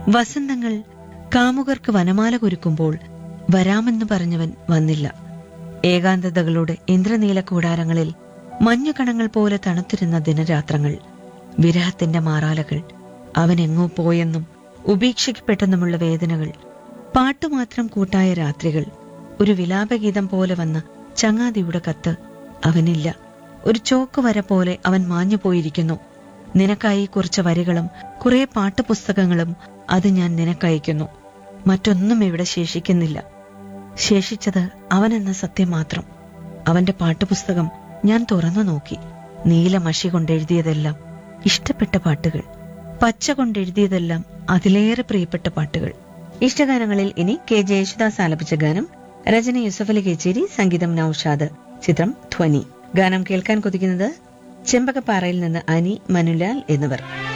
വസന്തങ്ങൾ കാമുകർക്ക് വനമാല കുരുക്കുമ്പോൾ വരാമെന്ന് പറഞ്ഞവൻ വന്നില്ല ഏകാന്തതകളുടെ ഇന്ദ്രനീല കൂടാരങ്ങളിൽ മഞ്ഞുകണങ്ങൾ പോലെ തണുത്തിരുന്ന ദിനരാത്രങ്ങൾ വിരഹത്തിന്റെ മാറാലകൾ അവനെങ്ങോ പോയെന്നും ഉപേക്ഷിക്കപ്പെട്ടെന്നുമുള്ള വേദനകൾ പാട്ടുമാത്രം കൂട്ടായ രാത്രികൾ ഒരു വിലാപഗീതം പോലെ വന്ന ചങ്ങാതിയുടെ കത്ത് അവനില്ല ഒരു ചോക്ക് വര പോലെ അവൻ മാഞ്ഞു പോയിരിക്കുന്നു നിനക്കായി കുറച്ച് വരികളും കുറെ പാട്ടുപുസ്തകങ്ങളും അത് ഞാൻ നിനക്കയക്കുന്നു മറ്റൊന്നും ഇവിടെ ശേഷിക്കുന്നില്ല ശേഷിച്ചത് അവനെന്ന സത്യം മാത്രം അവന്റെ പാട്ടുപുസ്തകം ഞാൻ തുറന്നു നോക്കി നീല മഷി കൊണ്ടെഴുതിയതെല്ലാം ഇഷ്ടപ്പെട്ട പാട്ടുകൾ പച്ച കൊണ്ടെഴുതിയതെല്ലാം അതിലേറെ പ്രിയപ്പെട്ട പാട്ടുകൾ ഇഷ്ടഗാനങ്ങളിൽ ഇനി കെ ജെ യേശുദാസ് ആലപിച്ച ഗാനം രചന യൂസഫലി കേച്ചേരി സംഗീതം നൌഷാദ് ചിത്രം ധ്വനി ഗാനം കേൾക്കാൻ കൊതിക്കുന്നത് ചെമ്പകപ്പാറയിൽ നിന്ന് അനി മനുലാൽ എന്നിവർ